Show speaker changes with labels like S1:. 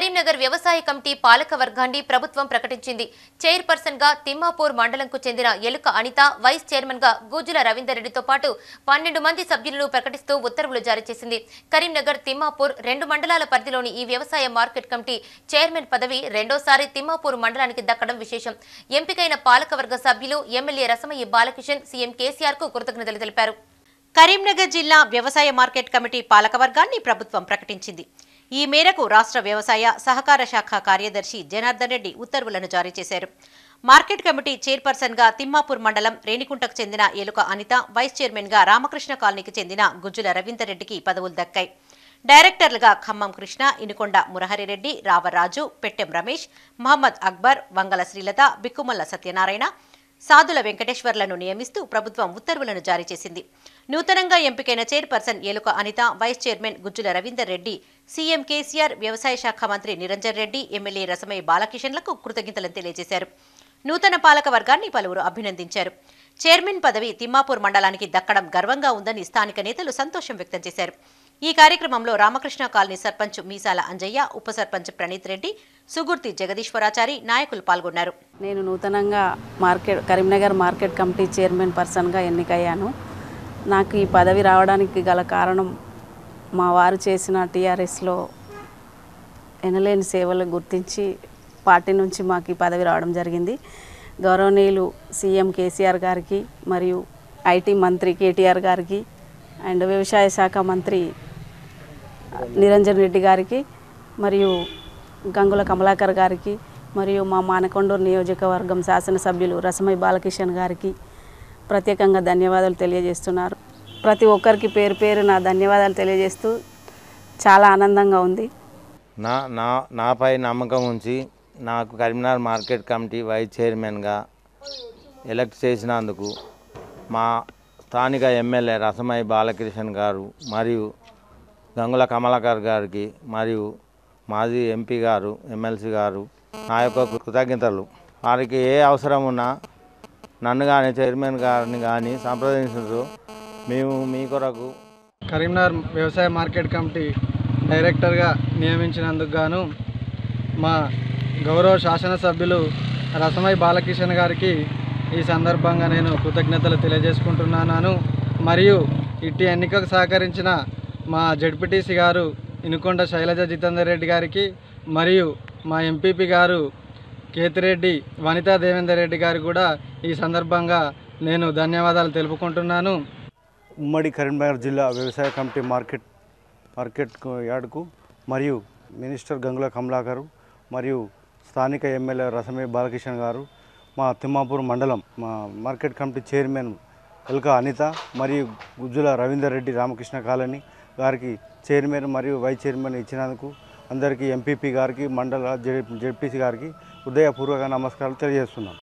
S1: కరీంనగర్ వ్యవసాయ కమిటీ పాలక వర్గాన్ని ప్రభుత్వం ప్రకటించింది చైర్పర్సన్ గా తిమ్మాపూర్ మండలంకు చెందిన ఎలుక అనిత వైస్ చైర్మన్ గా గుజ్జుల రవీందర్ రెడ్డితో పాటు పన్నెండు మంది సభ్యులను ప్రకటిస్తూ ఉత్తర్వులు జారీ చేసింది కరీంనగర్ తిమ్మాపూర్ రెండు మండలాల పరిధిలోని ఈ వ్యవసాయ మార్కెట్ కమిటీ చైర్మన్ పదవి రెండోసారి తిమ్మాపూర్ మండలానికి దక్కడం విశేషం ఎంపికైన పాలకవర్గ సభ్యులు ఎమ్మెల్యే రసమయ్య బాలకిషన్ సీఎం కేసీఆర్ కు కృతజ్ఞతలు తెలిపారు
S2: కరీంనగర్ జిల్లా వ్యవసాయ మార్కెట్ కమిటీ పాలకవర్గాన్ని ప్రభుత్వం ప్రకటించింది ఈ మేరకు రాష్ట్ర వ్యవసాయ సహకార శాఖ కార్యదర్శి జనార్దన్ రెడ్డి ఉత్తర్వులను జారీ చేశారు మార్కెట్ కమిటీ చైర్పర్సన్ గా తిమ్మాపూర్ మండలం రేణికుంటకు చెందిన ఎలుక అనిత వైస్ చైర్మన్ గా రామకృష్ణ కాలనీకి చెందిన గుజ్జుల రవీందర్ రెడ్డికి పదవులు దక్కాయి డైరెక్టర్లుగా ఖమ్మం కృష్ణ ఇనుకొండ మురహరిరెడ్డి రావరాజు పెట్టెం రమేష్ మహమ్మద్ అక్బర్ వంగల శ్రీలత బిక్కుమల్ల సత్యనారాయణ సాదుల వెంకటేశ్వర్లను నియమిస్తూ ప్రభుత్వం ఉత్తర్వులను జారీ చేసింది నూతనంగా ఎంపికైన chairperson Eluka Anitha vice chairman Gujjula Ravinder Reddy CM KCR వ్యవసాయ శాఖ మంత్రి నిరంజన్ రెడ్డి ఎమ్మెల్యే రసమయ్య బాలకిషన్లకు కృతజ్ఞతలు తెలియజేశారు నూతన పాలక వర్గాన్ని పలువురు అభినందించారు చైర్మన్ పదవి తిమ్మాపూర్ మండలానికి దక్కడం గర్వంగా ఉందని స్థానిక నేతలు సంతోషం వ్యక్తం చేశారు ఈ కార్యక్రమంలో రామకృష్ణ కాలనీ సర్పంచ్ మీసాల అంజయ్య ఉప సర్పంచ్ ప్రణీత్ రెడ్డి సుగుర్తి జగదీశ్వరాచారి నాయకులు పాల్గొన్నారు
S3: నేను నూతనంగా market Karimnagar market committee chairman పర్సన్గా ఎన్నికయ్యాను నాకు ఈ పదవి రావడానికి గల కారణం మా వారు చేసిన టీఆర్ఎస్లో ఎనలేని సేవలు గుర్తించి పార్టీ నుంచి మాకు ఈ పదవి రావడం జరిగింది గౌరవనీయులు సీఎం కేసీఆర్ గారికి మరియు ఐటీ మంత్రి కేటీఆర్ గారికి అండ్ వ్యవసాయ శాఖ మంత్రి నిరంజన్ రెడ్డి గారికి మరియు గంగుల కమలాకర్ గారికి మరియు మా మానకొండూరు నియోజకవర్గం శాసనసభ్యులు రసమయ్య బాలకిషన్ గారికి ప్రత్యేకంగా ధన్యవాదాలు తెలియజేస్తున్నారు ప్రతి ఒక్కరికి పేరు పేరు నా ధన్యవాదాలు తెలియజేస్తూ చాలా ఆనందంగా ఉంది
S4: నా నా నాపై నమ్మకం ఉంచి నాకు కరీంనగర్ మార్కెట్ కమిటీ వైస్ చైర్మన్గా ఎలక్ట్ చేసినందుకు మా స్థానిక ఎమ్మెల్యే రసమయ్య బాలకృష్ణ గారు మరియు గంగుల కమలాకర్ గారికి మరియు మాజీ ఎంపీ గారు ఎమ్మెల్సీ గారు నా యొక్క కృతజ్ఞతలు వారికి ఏ అవసరం ఉన్నా నన్ను కానీ చైర్మన్ గారిని కానీ సంప్రదించు మేము మీ కొరకు
S5: కరీంనగర్ వ్యవసాయ మార్కెట్ కమిటీ డైరెక్టర్గా నియమించినందుకు గాను మా గౌరవ శాసనసభ్యులు రసమయ్య బాలకిషన్ గారికి ఈ సందర్భంగా నేను కృతజ్ఞతలు తెలియజేసుకుంటున్నాను మరియు ఇట్టి ఎన్నికకు సహకరించిన మా జడ్పీటీసీ గారు ఇనుకొండ శైలజ జితేందర్ రెడ్డి గారికి మరియు మా ఎంపీపీ గారు కేతిరెడ్డి వనితా దేవేందర్ రెడ్డి గారికి కూడా ఈ సందర్భంగా నేను ధన్యవాదాలు తెలుపుకుంటున్నాను
S6: ఉమ్మడి కరీంనగర్ జిల్లా వ్యవసాయ కమిటీ మార్కెట్ మార్కెట్ యార్డుకు మరియు మినిస్టర్ గంగుల కమలాకరు మరియు స్థానిక ఎమ్మెల్యే రసమే బాలకిషన్ గారు మా తిమ్మాపూర్ మండలం మా market committee chairman Elka Anitha మరియు గుజ్జుల రవీందర్ రెడ్డి రామకృష్ణ కాలనీ గారికి చైర్మన్ మరియు వైస్ చైర్మన్ ఇచ్చినందుకు అందరికీ ఎంపీపీ గారికి మండల జెడ్ జెడ్పీసీ గారికి హృదయపూర్వక నమస్కారాలు తెలియజేస్తున్నాం